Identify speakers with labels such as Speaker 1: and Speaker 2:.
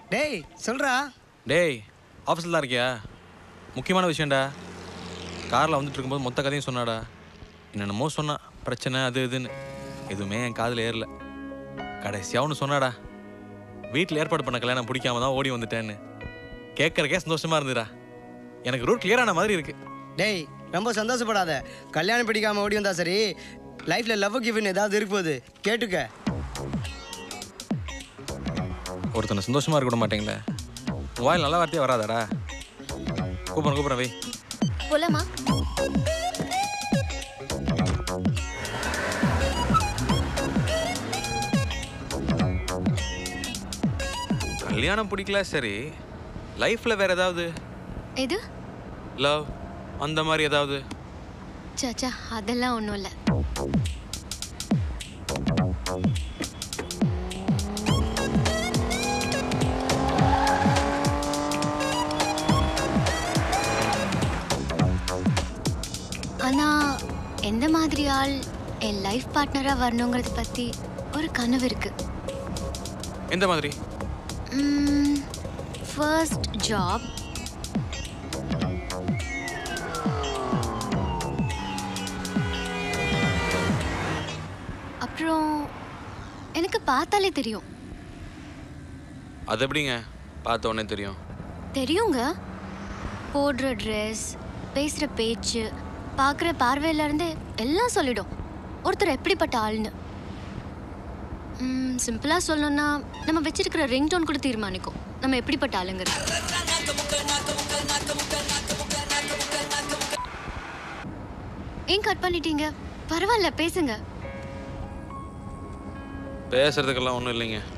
Speaker 1: டேய் சொல்றா
Speaker 2: டேய் ஆஃபீஸில் தான் இருக்கியா முக்கியமான விஷயம்டா காரில் வந்துட்டு இருக்கும்போது மொத்த கதையும் சொன்னாடா என்னென்னமோ சொன்னான் பிரச்சனை அது இதுன்னு எதுவுமே என் காதில் ஏறல கடைசியாக ஒன்று சொன்னாடா வீட்டில் ஏற்பாடு பண்ண கல்யாணம் பிடிக்காம தான் ஓடி வந்துட்டேன்னு கேட்கறக்கே சந்தோஷமா இருந்துடா எனக்கு ரூட் கிளியரான மாதிரி இருக்கு
Speaker 1: டேய் ரொம்ப சந்தோஷப்படாத கல்யாணம் பிடிக்காம ஓடி வந்தா சரி லைஃப்ல லவ் கிஃப்ட்னு ஏதாவது இருக்க போகுது கேட்டுக்க
Speaker 2: ஒருத்தனை சந்தோஷமா இருக்க விட மாட்டீங்களே உன் வாயில் நல்ல வார்த்தையே வராதாடா கூப்பிட்றேன் கூப்பிட்றேன் வை
Speaker 3: போலாமா
Speaker 2: கல்யாணம் பிடிக்கல சரி லைஃப்பில் வேற ஏதாவது
Speaker 3: எது
Speaker 2: லவ் அந்த மாதிரி ஏதாவது
Speaker 3: சச்சா அதெல்லாம் ஒன்றும் இல்லை ஆனா எந்த மாதிரி ஆள் என் லைஃப் பார்ட்னரா வரணுங்கிறத பத்தி ஒரு கனவு இருக்கு
Speaker 2: எந்த மாதிரி
Speaker 3: ஃபர்ஸ்ட் ஜாப் அப்புறம் எனக்கு பார்த்தாலே தெரியும்
Speaker 2: அது எப்படிங்க பார்த்த உடனே தெரியும்
Speaker 3: தெரியுங்க போடுற ட்ரெஸ் பேசுகிற பேச்சு பார்க்குற பார்வையிலேருந்து எல்லாம் சொல்லிடும் ஒருத்தர் எப்படிப்பட்ட ஆள்னு சிம்பிளாக சொல்லணும்னா நம்ம வச்சிருக்கிற ரிங் டோன் கூட தீர்மானிக்கும் நம்ம எப்படிப்பட்ட ஆளுங்கிறது ஏன் கட் பண்ணிட்டீங்க பரவாயில்ல பேசுங்க
Speaker 2: பேசுறதுக்கெல்லாம் ஒன்றும் இல்லைங்க